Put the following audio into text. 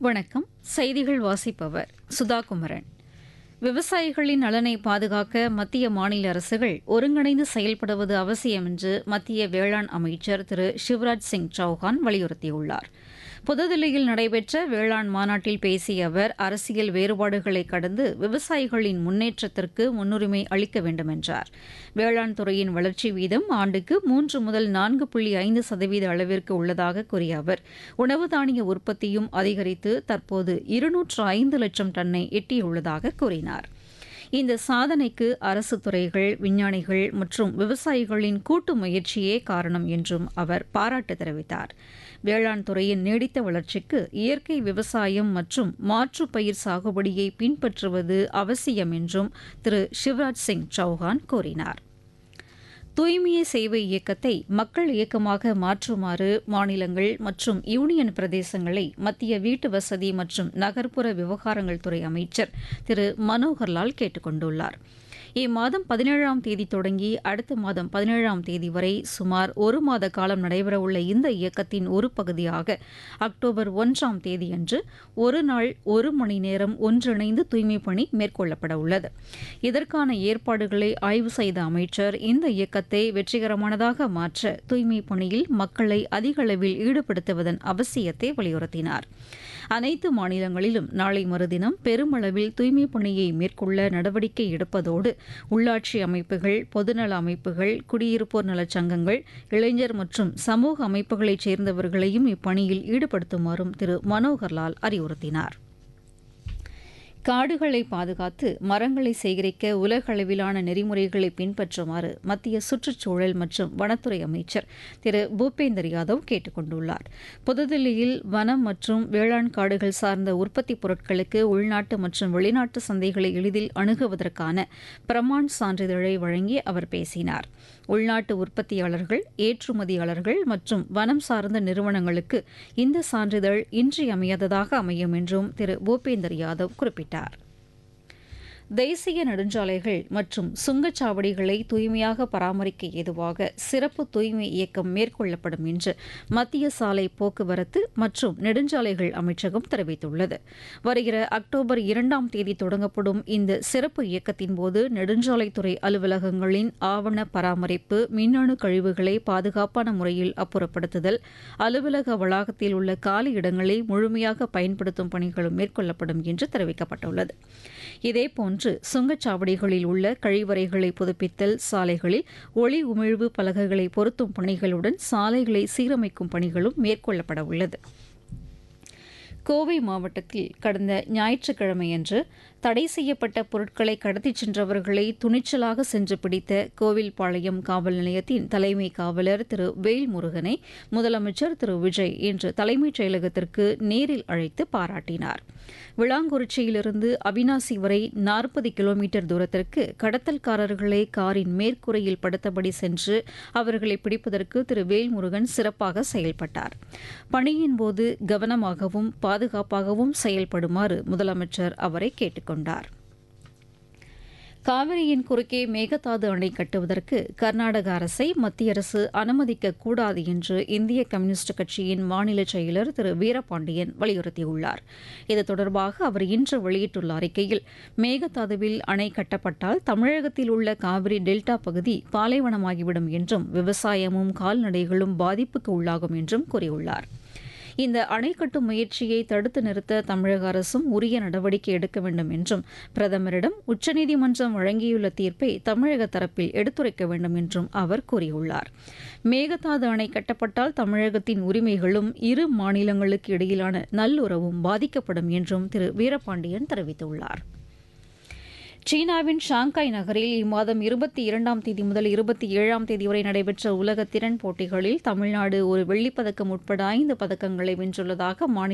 வணக்கம் செய்திகள் வாசிப்பவர் சுதா குமரன் விவசாயிகளின் நலனை பாதுகாக்க மத்திய மாநில அரசுகள் ஒருங்கிணைந்து செயல்படுவது அவசியம் என்று மத்திய வேளாண் அமைச்சர் திரு சிவராஜ் சிங் சௌஹான் வலியுறுத்தியுள்ளார் புதுதில்லியில் நடைபெற்ற வேளாண் மாநாட்டில் பேசிய அவர் அரசியல் வேறுபாடுகளை கடந்து விவசாயிகளின் முன்னேற்றத்திற்கு முன்னுரிமை அளிக்க வேண்டும் என்றார் வேளாண் துறையின் வளர்ச்சி வீதம் ஆண்டுக்கு மூன்று முதல் நான்கு புள்ளி ஐந்து சதவீத அளவிற்கு உள்ளதாக கூறிய அவர் உணவு தானிய உற்பத்தியும் அதிகரித்து தற்போது இருநூற்று ஐந்து லட்சம் டன்னை எட்டியுள்ளதாக கூறினார் இந்த சாதனைக்கு அரசு துறைகள் விஞ்ஞானிகள் மற்றும் விவசாயிகளின் கூட்டு முயற்சியே காரணம் என்றும் அவர் பாராட்டு தெரிவித்தார் வேளாண் துறையின் நீடித்த வளர்ச்சிக்கு இயற்கை விவசாயம் மற்றும் மாற்று பயிர் சாகுபடியை பின்பற்றுவது அவசியம் என்றும் திரு சிவராஜ் சிங் சௌஹான் கூறினார் தூய்மையே சேவை இயக்கத்தை மக்கள் இயக்கமாக மாற்றுமாறு மாநிலங்கள் மற்றும் யூனியன் பிரதேசங்களை மத்திய வீட்டு வசதி மற்றும் நகர்ப்புற விவகாரங்கள் துறை அமைச்சர் திரு மனோகர்லால் கேட்டுக் கொண்டுள்ளார் இம்மாதம் பதினேழாம் தேதி தொடங்கி அடுத்த மாதம் பதினேழாம் தேதி வரை சுமார் ஒரு மாத காலம் நடைபெறவுள்ள இந்த இயக்கத்தின் ஒரு பகுதியாக அக்டோபர் ஒன்றாம் தேதியன்று ஒரு நாள் ஒரு மணி நேரம் ஒன்றிணைந்து தூய்மை பணி மேற்கொள்ளப்பட உள்ளது இதற்கான ஏற்பாடுகளை ஆய்வு செய்த அமைச்சர் இந்த இயக்கத்தை வெற்றிகரமானதாக மாற்ற தூய்மை பணியில் மக்களை அதிக அளவில் ஈடுபடுத்துவதன் அவசியத்தை வலியுறுத்தினார் அனைத்து மாநிலங்களிலும் நாளை மறுதினம் பெருமளவில் தூய்மை பணியை மேற்கொள்ள நடவடிக்கை எடுப்பதோடு உள்ளாட்சி அமைப்புகள் பொதுநல அமைப்புகள் குடியிருப்போர் நலச் சங்கங்கள் இளைஞர் மற்றும் சமூக அமைப்புகளைச் சேர்ந்தவர்களையும் இப்பணியில் ஈடுபடுத்துமாறும் திரு மனோகர்லால் அறிவுறுத்தினார் காடுகளை பாதுகாத்து மரங்களை சேகரிக்க உலக அளவிலான நெறிமுறைகளை பின்பற்றுமாறு மத்திய சுற்றுச்சூழல் மற்றும் வனத்துறை அமைச்சர் திரு பூபேந்தர் யாதவ் கேட்டுக் கொண்டுள்ளார் புதுதில்லியில் வனம் மற்றும் வேளாண் காடுகள் சார்ந்த உற்பத்தி பொருட்களுக்கு உள்நாட்டு மற்றும் வெளிநாட்டு சந்தைகளை எளிதில் அணுகுவதற்கான பிரமாண் சான்றிதழை வழங்கி அவர் பேசினார் உள்நாட்டு உற்பத்தியாளர்கள் ஏற்றுமதியாளர்கள் மற்றும் வனம் சார்ந்த நிறுவனங்களுக்கு இந்த சான்றிதழ் இன்றியமையாததாக அமையும் என்றும் திரு பூபேந்தர் யாதவ் குறிப்பிட்டார் தேசிய நெடுஞ்சாலைகள் மற்றும் சுங்கச்சாவடிகளை தூய்மையாக பராமரிக்க ஏதுவாக சிறப்பு தூய்மை இயக்கம் மேற்கொள்ளப்படும் என்று மத்திய சாலை போக்குவரத்து மற்றும் நெடுஞ்சாலைகள் அமைச்சகம் தெரிவித்துள்ளது வருகிற அக்டோபர் இரண்டாம் தேதி தொடங்கப்படும் இந்த சிறப்பு இயக்கத்தின் போது நெடுஞ்சாலைத்துறை அலுவலகங்களின் ஆவண பராமரிப்பு மின்னணு கழிவுகளை பாதுகாப்பான முறையில் அப்புறப்படுத்துதல் அலுவலக வளாகத்தில் உள்ள காலி இடங்களை முழுமையாக பயன்படுத்தும் பணிகளும் மேற்கொள்ளப்படும் என்று தெரிவிக்கப்பட்டுள்ளது இதேபோன்று சுங்கச்சாவடிகளில் உள்ள கழிவறைகளை புதுப்பித்தல் சாலைகளில் ஒளி உமிழ்வு பலகைகளை பொருத்தும் பணிகளுடன் சாலைகளை சீரமைக்கும் பணிகளும் மேற்கொள்ளப்பட உள்ளது கோவை மாவட்டத்தில் கடந்த ஞாயிற்றுக்கிழமையன்று தடை செய்யப்பட்ட பொருட்களை கடத்திச் சென்றவர்களை துணிச்சலாக சென்று பிடித்த கோவில்பாளையம் காவல் நிலையத்தின் தலைமை காவலர் திரு வேல்முருகனை முதலமைச்சர் திரு விஜய் இன்று தலைமைச் செயலகத்திற்கு நேரில் அழைத்து பாராட்டினார் விளாங்குறிச்சியிலிருந்து அவினாசி வரை நாற்பது கிலோமீட்டர் தூரத்திற்கு கடத்தல்காரர்களை காரின் மேற்கூரையில் படுத்தபடி சென்று அவர்களை பிடிப்பதற்கு திரு வேல்முருகன் சிறப்பாக செயல்பட்டார் பணியின் போது கவனமாகவும் பாதுகாப்பாகவும் செயல்படுமாறு முதலமைச்சர் அவரை கேட்டுக் கொண்டார் காவிரியின் குறுக்கே மேகதாது அணை கட்டுவதற்கு கர்நாடக அரசை மத்திய அரசு அனுமதிக்க கூடாது என்று இந்திய கம்யூனிஸ்ட் கட்சியின் மாநில செயலர் திரு வீரபாண்டியன் வலியுறுத்தியுள்ளார் இது தொடர்பாக அவர் இன்று வெளியிட்டுள்ள அறிக்கையில் மேகதாதுவில் அணை கட்டப்பட்டால் தமிழகத்தில் உள்ள காவிரி டெல்டா பகுதி பாலைவனமாகிவிடும் என்றும் விவசாயமும் கால்நடைகளும் பாதிப்புக்கு உள்ளாகும் என்றும் கூறியுள்ளார் இந்த அணை கட்டும் முயற்சியை தடுத்து நிறுத்த தமிழக அரசும் உரிய நடவடிக்கை எடுக்க வேண்டும் என்றும் பிரதமரிடம் உச்சநீதிமன்றம் வழங்கியுள்ள தீர்ப்பை தமிழக தரப்பில் எடுத்துரைக்க வேண்டும் என்றும் அவர் கூறியுள்ளார் மேகதாது அணை கட்டப்பட்டால் தமிழகத்தின் உரிமைகளும் இரு மாநிலங்களுக்கு இடையிலான நல்லுறவும் பாதிக்கப்படும் என்றும் திரு வீரபாண்டியன் தெரிவித்துள்ளார் சீனாவின் ஷாங்காய் நகரில் இம்மாதம் இருபத்தி இரண்டாம் தேதி முதல் இருபத்தி ஏழாம் தேதி வரை நடைபெற்ற உலக திறன் போட்டிகளில் தமிழ்நாடு ஒரு வெள்ளிப்பதக்கம் உட்பட ஐந்து பதக்கங்களை வென்றுள்ளதாக மாநில